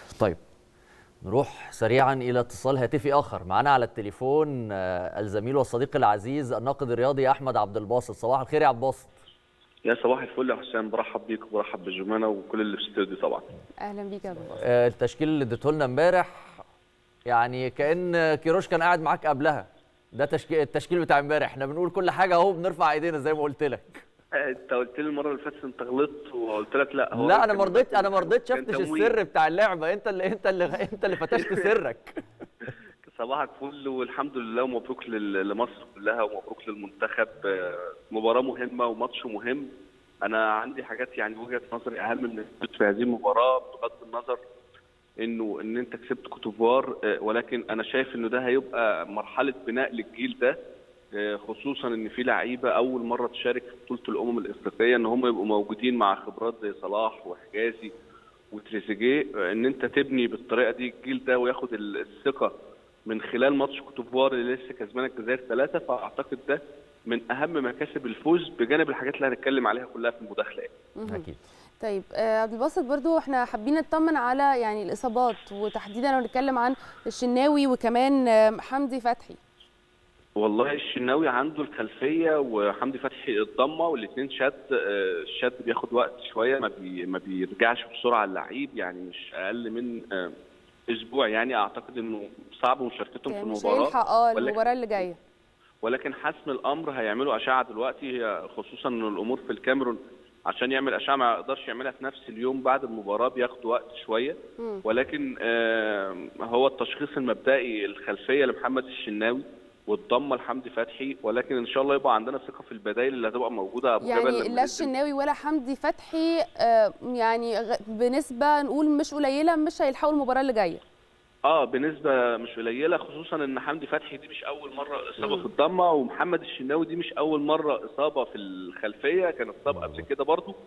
طيب نروح سريعا الى اتصال هاتفي اخر معنا على التليفون آه، الزميل والصديق العزيز الناقد الرياضي احمد عبد الباسط صباح الخير يا عبد الباسط يا صباح الفل يا حسام برحب بيك وبرحب بالجمانه وكل اللي في الاستوديو طبعا اهلا بيك يا ابو الباسط. آه، التشكيل اللي اديته لنا امبارح يعني كان كيروش كان قاعد معاك قبلها ده تشكيل التشكيل بتاع امبارح احنا بنقول كل حاجه اهو بنرفع ايدينا زي ما قلت لك انت قلت لي المره اللي فاتت انت غلطت وقلت لك لا هو لا انا كان- ما رضيتش انا ما رضيتش كان افتش تمويه. السر بتاع اللعبه انت اللي انت اللي انت اللي فتشت سرك صباحك فل والحمد لله ومبروك لل- لمصر كلها ومبروك للمنتخب آه، مباراه مهمه وماتش مهم انا عندي حاجات يعني وجهه نظري اهم من الفوز في هذه المباراه بغض النظر انه ان انت كسبت كوتوفوار آه، ولكن انا شايف انه ده هيبقى مرحله بناء للجيل ده آه، خصوصا ان في لعيبه اول مره تشارك في بطوله الامم الافريقيه ان هم يبقوا موجودين مع خبرات زي صلاح وحجازي وتريزيجيه آه، ان انت تبني بالطريقه دي الجيل ده وياخد ال- الثقه من خلال ماتش كوتوفوار اللي لسه كسبانه الجزائر ثلاثه فاعتقد ده من اهم مكاسب الفوز بجانب الحاجات اللي هنتكلم عليها كلها في المداخله يعني. اكيد طيب آه، عبد الباسط برضو احنا حابين نطمن على يعني الاصابات وتحديدا لو نتكلم عن الشناوي وكمان آه، حمدي فتحي والله الشناوي عنده الخلفيه وحمدي فتحي الضمه والاثنين شد آه، الشد بياخد وقت شويه ما بي ما بيرجعش بسرعه اللعيب يعني مش اقل من آه، اسبوع يعني اعتقد انه صعب مشاركتهم في مش المباراه هيلحق اه ولكن- المباراه اللي جايه ولكن حسم الامر هيعملوا اشعه دلوقتي هي خصوصا ان الامور في الكاميرون عشان يعمل اشعه ما يقدرش يعملها في نفس اليوم بعد المباراه بياخد وقت شويه مم. ولكن آه، هو التشخيص المبدئي الخلفيه لمحمد الشناوي والضمه لحمدي فتحي ولكن ان شاء الله يبقى عندنا ثقه في البدائل اللي هتبقى موجوده ابو جبل يعني لما لا ننزل. الشناوي ولا حمدي فتحي آه، يعني غ- بنسبه نقول مش قليله مش هيلحقوا المباراه اللي جايه اه بنسبه مش قليله خصوصا ان حمدي فتحي دي مش اول مره اصابه في الضمه ومحمد الشناوي دي مش اول مره اصابه في الخلفيه كان اتصاب قبل كده برضه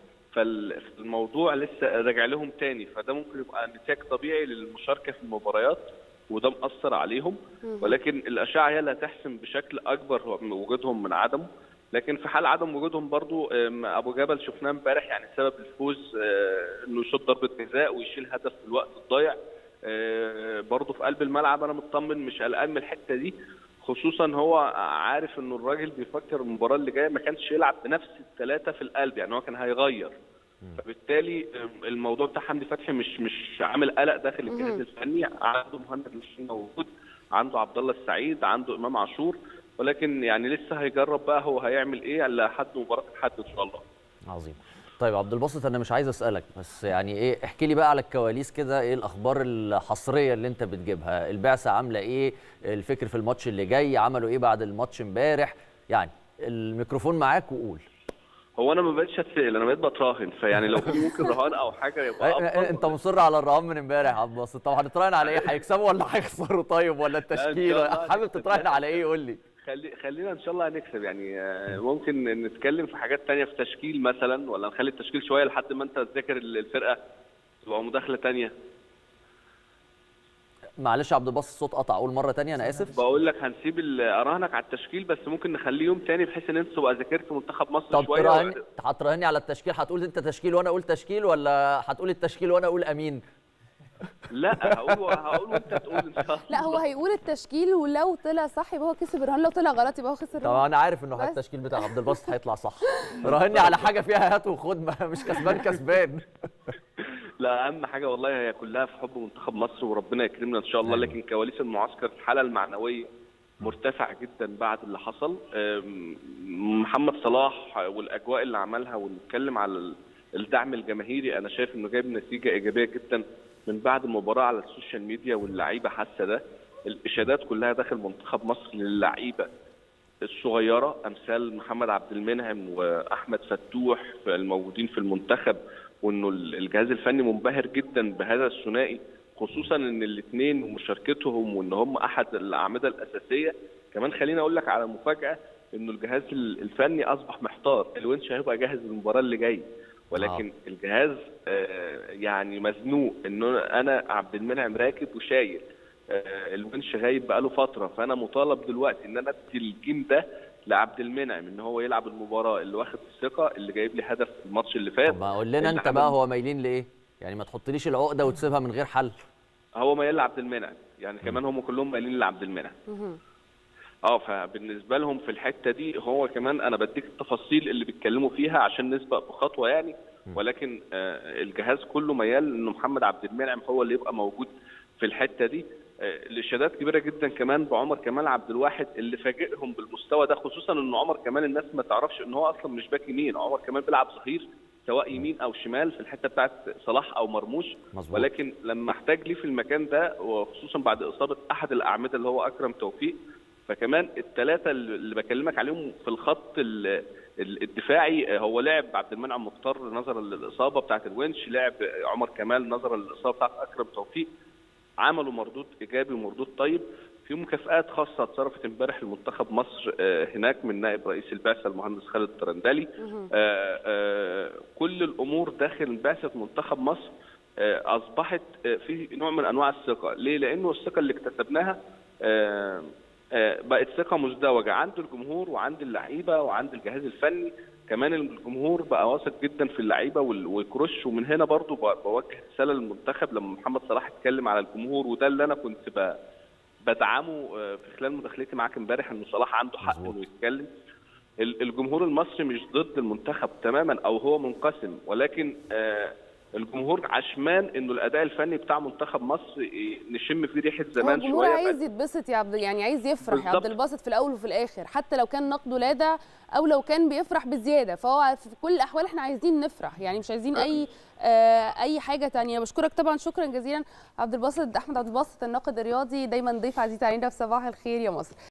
فالموضوع لسه راجع لهم تاني فده ممكن يبقى نتاج طبيعي للمشاركه في المباريات وده مأثر عليهم ولكن الاشعه هي اللي هتحسم بشكل اكبر وجودهم من عدمه لكن في حال عدم وجودهم برضو آم، ابو جبل شفناه امبارح يعني سبب الفوز آه، انه يشوط ضربه جزاء ويشيل هدف في الوقت الضايع آه، برضو في قلب الملعب انا مطمن مش قلقان من الحته دي خصوصا هو عارف انه الراجل بيفكر المباراه اللي جايه ما كانش يلعب بنفس الثلاثه في القلب يعني هو كان هيغير فبالتالي آم، الموضوع بتاع حمدي فتحي مش مش عامل قلق داخل الجهاز الفني عنده مهند مش موجود عنده عبد الله السعيد عنده امام عاشور ولكن يعني لسه هيجرب بقى هو هيعمل ايه لحد مباراه الحد ان شاء الله عظيم طيب عبد الباسط انا مش عايز اسالك بس يعني ايه احكي لي بقى على الكواليس كده ايه الاخبار الحصريه اللي انت بتجيبها البعثه عامله ايه الفكر في الماتش اللي جاي عملوا ايه بعد الماتش امبارح يعني الميكروفون معاك وقول هو انا ما بقتش اتسال انا بقيت بتراهن فيعني لو في ممكن رهان او حاجه يبقى إيه- إيه- أفضل. انت مصر على الرهان من امبارح يا عبد الباسط طب هنتراهن على ايه هيكسبوا ولا هيخسروا طيب ولا التشكيل لا، إن شاء الله حابب هنكسب. تتراهن على ايه قول لي خلي خلينا ان شاء الله هنكسب يعني آه، ممكن نتكلم في حاجات تانية في تشكيل مثلا ولا نخلي التشكيل شويه لحد ما انت تذاكر الفرقه تبقى مداخله تانية معلش يا عبد الباسط الصوت قطع اقول مره تانية انا اسف بقول لك هنسيب ال- اراهنك على التشكيل بس ممكن نخليه يوم تاني بحيث ان انت تبقى ذاكرت منتخب مصر طب شويه تراهن هتراهني على التشكيل هتقول انت تشكيل وانا اقول تشكيل ولا هتقول التشكيل وانا اقول امين لا هقول هقول وانت تقول ان شاء الله لا هو هيقول التشكيل ولو طلع صح يبقى هو كسب الرهان لو طلع غلط يبقى هو خسر طب الرهان انا عارف انه بس. التشكيل بتاع عبد الباسط هيطلع صح راهني على حاجه فيها هات وخد ما- مش كسبان كسبان لا اهم حاجه والله هي كلها في حب منتخب مصر وربنا يكرمنا ان شاء الله لكن كواليس المعسكر الحاله المعنويه مرتفعه جدا بعد اللي حصل أم، محمد صلاح والاجواء اللي عملها ونتكلم على ال- الدعم الجماهيري انا شايف انه جايب نتيجه ايجابيه جدا من بعد المباراه على السوشيال ميديا واللعيبه حاسه ده الاشادات كلها داخل منتخب مصر للعيبه الصغيره امثال محمد عبد المنعم واحمد فتوح الموجودين في المنتخب وانه الجهاز الفني منبهر جدا بهذا الثنائي خصوصا ان الاثنين ومشاركتهم وان هم احد الاعمده الاساسيه كمان خليني اقول لك على مفاجاه انه الجهاز الفني اصبح محتار الونش هيبقى جاهز للمباراه اللي جايه ولكن آه. الجهاز آه يعني مزنوق انه انا عبد المنعم راكب وشايل آه الونش غايب بقاله فتره فانا مطالب دلوقتي ان انا ادي الجيم ده لعبد المنعم ان هو يلعب المباراه اللي واخد الثقه اللي جايب لي هدف في الماتش اللي فات طب ما قول لنا اللي انت عمل- بقى هو مايلين لايه يعني ما تحطليش العقده وتسيبها من غير حل هو ميال لعبد المنعم يعني كمان هم كلهم مايلين لعبد المنعم اه فبالنسبه لهم في الحته دي هو كمان انا بديك التفاصيل اللي بيتكلموا فيها عشان نسبق بخطوه يعني ولكن آه الجهاز كله ميال انه محمد عبد المنعم هو اللي يبقى موجود في الحته دي آه الاشادات كبيره جدا كمان بعمر كمال عبد الواحد اللي فاجئهم بالمستوى ده خصوصا ان عمر كمال الناس ما تعرفش ان هو اصلا مش باك يمين عمر كمال بيلعب ظهير سواء يمين او شمال في الحته بتاعت صلاح او مرموش مظبوط. ولكن لما احتاج ليه في المكان ده وخصوصا بعد اصابه احد الاعمده اللي هو اكرم توفيق فكمان الثلاثه اللي بكلمك عليهم في الخط ال- ال- الدفاعي هو لعب عبد المنعم مختار نظرا للاصابه بتاعت الونش لعب عمر كمال نظرا للاصابه بتاعت اكرم توفيق عملوا مردود ايجابي ومردود طيب في مكافآت خاصة اتصرفت امبارح لمنتخب مصر آه، هناك من نائب رئيس البعثة المهندس خالد الترندلي آه، آه، كل الأمور داخل بعثة منتخب مصر آه، أصبحت آه، في نوع من أنواع الثقة ليه؟ لأنه الثقة اللي اكتسبناها آه، آه، بقت ثقة مزدوجة عند الجمهور وعند اللعيبة وعند الجهاز الفني كمان الجمهور بقى واثق جدا في اللعيبه وال- والكروش ومن هنا برضو ب- بوجه رساله للمنتخب لما محمد صلاح اتكلم على الجمهور وده اللي انا كنت ب- بدعمه آه، في خلال مداخلتي معاك امبارح ان صلاح عنده حق مظبوط. انه يتكلم ال- الجمهور المصري مش ضد المنتخب تماما او هو منقسم ولكن آه، الجمهور عشمان انه الاداء الفني بتاع منتخب مصر إيه، نشم فيه ريحه هو زمان الجمهور شويه عايز يتبسط يا عبد يعني عايز يفرح يا عبد بالظبط. الباسط في الاول وفي الاخر حتى لو كان نقده لاذع او لو كان بيفرح بزياده فهو في كل الاحوال احنا عايزين نفرح يعني مش عايزين اي آه اي حاجه تانية بشكرك طبعا شكرا جزيلا عبد الباسط احمد عبد الباسط الناقد الرياضي دايما ضيف عزيز علينا في صباح الخير يا مصر